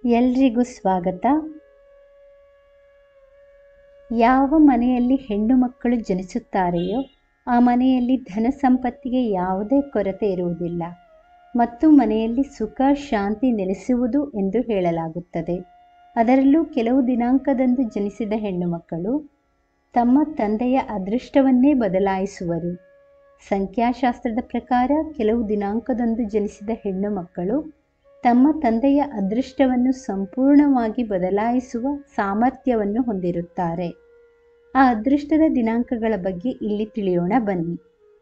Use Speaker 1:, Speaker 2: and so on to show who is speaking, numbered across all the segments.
Speaker 1: ಎಲ್ರಿಗೂ ಸ್ವಾಗತ ಯಾವ ಮನೆಯಲ್ಲಿ ಹೆಣ್ಣು ಮಕ್ಕಳು ಜನಿಸುತ್ತಾರೆಯೋ ಆ ಮನೆಯಲ್ಲಿ ಧನ ಸಂಪತ್ತಿಗೆ ಯಾವುದೇ ಕೊರತೆ ಇರುವುದಿಲ್ಲ ಮತ್ತು ಮನೆಯಲ್ಲಿ ಸುಖ ಶಾಂತಿ ನೆಲೆಸುವುದು ಎಂದು ಹೇಳಲಾಗುತ್ತದೆ ಅದರಲ್ಲೂ ಕೆಲವು ದಿನಾಂಕದಂದು ಜನಿಸಿದ ಹೆಣ್ಣು ಮಕ್ಕಳು ತಮ್ಮ ತಂದೆಯ ಅದೃಷ್ಟವನ್ನೇ ಬದಲಾಯಿಸುವರು ಸಂಖ್ಯಾಶಾಸ್ತ್ರದ ಪ್ರಕಾರ ಕೆಲವು ದಿನಾಂಕದಂದು ಜನಿಸಿದ ಹೆಣ್ಣು ಮಕ್ಕಳು ತಮ್ಮ ತಂದೆಯ ಅದೃಷ್ಟವನ್ನು ಸಂಪೂರ್ಣವಾಗಿ ಬದಲಾಯಿಸುವ ಸಾಮರ್ಥ್ಯವನ್ನು ಹೊಂದಿರುತ್ತಾರೆ ಆ ಅದೃಷ್ಟದ ದಿನಾಂಕಗಳ ಬಗ್ಗೆ ಇಲ್ಲಿ ತಿಳಿಯೋಣ ಬನ್ನಿ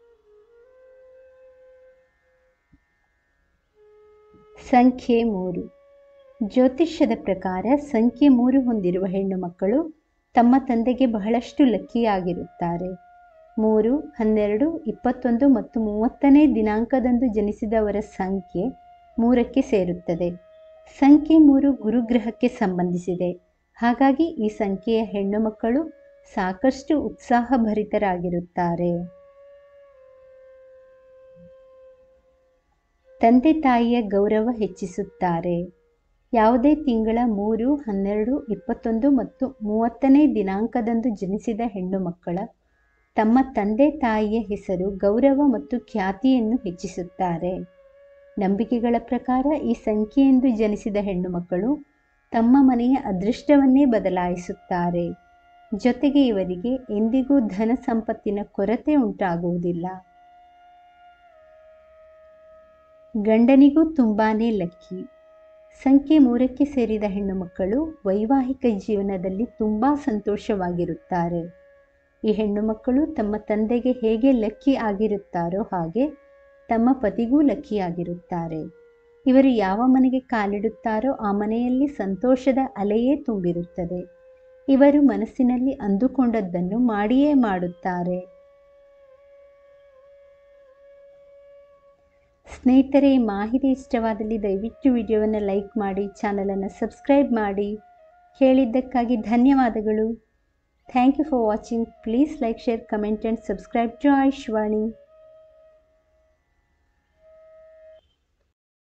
Speaker 1: ಸಂಖ್ಯೆ ಮೂರು ಜ್ಯೋತಿಷ್ಯದ ಪ್ರಕಾರ ಸಂಖ್ಯೆ ಮೂರು ಹೊಂದಿರುವ ಹೆಣ್ಣು ಮಕ್ಕಳು ತಮ್ಮ ತಂದೆಗೆ ಬಹಳಷ್ಟು ಲಕ್ಕಿಯಾಗಿರುತ್ತಾರೆ ಮೂರು ಹನ್ನೆರಡು ಇಪ್ಪತ್ತೊಂದು ಮತ್ತು ಮೂವತ್ತನೇ ದಿನಾಂಕದಂದು ಜನಿಸಿದವರ ಸಂಖ್ಯೆ ಮೂರಕ್ಕೆ ಸೇರುತ್ತದೆ ಸಂಖ್ಯೆ ಮೂರು ಗುರುಗ್ರಹಕ್ಕೆ ಸಂಬಂಧಿಸಿದೆ ಹಾಗಾಗಿ ಈ ಸಂಖ್ಯೆಯ ಹೆಣ್ಣು ಮಕ್ಕಳು ಸಾಕಷ್ಟು ಉತ್ಸಾಹಭರಿತರಾಗಿರುತ್ತಾರೆ ತಂದೆ ತಾಯಿಯ ಗೌರವ ಹೆಚ್ಚಿಸುತ್ತಾರೆ ಯಾವುದೇ ತಿಂಗಳ ಮೂರು ಹನ್ನೆರಡು ಇಪ್ಪತ್ತೊಂದು ಮತ್ತು ಮೂವತ್ತನೇ ದಿನಾಂಕದಂದು ಜನಿಸಿದ ಹೆಣ್ಣು ಮಕ್ಕಳ ತಮ್ಮ ತಂದೆ ತಾಯಿಯ ಹೆಸರು ಗೌರವ ಮತ್ತು ಖ್ಯಾತಿಯನ್ನು ಹೆಚ್ಚಿಸುತ್ತಾರೆ ನಂಬಿಕೆಗಳ ಪ್ರಕಾರ ಈ ಸಂಖ್ಯೆಯೆಂದು ಜನಿಸಿದ ಹೆಣ್ಣು ಮಕ್ಕಳು ತಮ್ಮ ಮನೆಯ ಅದೃಷ್ಟವನ್ನೇ ಬದಲಾಯಿಸುತ್ತಾರೆ ಜೊತೆಗೆ ಇವರಿಗೆ ಎಂದಿಗೂ ಧನ ಸಂಪತ್ತಿನ ಕೊರತೆ ಉಂಟಾಗುವುದಿಲ್ಲ ಗಂಡನಿಗೂ ತುಂಬಾನೇ ಲಕ್ಕಿ ಸಂಖ್ಯೆ ಮೂರಕ್ಕೆ ಸೇರಿದ ಹೆಣ್ಣು ಮಕ್ಕಳು ವೈವಾಹಿಕ ಜೀವನದಲ್ಲಿ ತುಂಬ ಸಂತೋಷವಾಗಿರುತ್ತಾರೆ ಈ ಹೆಣ್ಣು ಮಕ್ಕಳು ತಮ್ಮ ತಂದೆಗೆ ಹೇಗೆ ಲಕ್ಕಿ ಆಗಿರುತ್ತಾರೋ ಹಾಗೆ ತಮ್ಮ ಪತಿಗೂ ಲಕ್ಕಿಯಾಗಿರುತ್ತಾರೆ ಇವರು ಯಾವ ಮನೆಗೆ ಕಾಲಿಡುತ್ತಾರೋ ಆ ಮನೆಯಲ್ಲಿ ಸಂತೋಷದ ಅಲೆಯೇ ತುಂಬಿರುತ್ತದೆ ಇವರು ಮನಸ್ಸಿನಲ್ಲಿ ಅಂದುಕೊಂಡದ್ದನ್ನು ಮಾಡಿಯೇ ಮಾಡುತ್ತಾರೆ ಸ್ನೇಹಿತರೆ ಈ ಮಾಹಿತಿ ಇಷ್ಟವಾದಲ್ಲಿ ದಯವಿಟ್ಟು ವಿಡಿಯೋವನ್ನು ಲೈಕ್ ಮಾಡಿ ಚಾನಲನ್ನು ಸಬ್ಸ್ಕ್ರೈಬ್ ಮಾಡಿ ಕೇಳಿದ್ದಕ್ಕಾಗಿ ಧನ್ಯವಾದಗಳು thank you for watching please like share comment and subscribe to ಆಯುಷ್ವಾಣಿ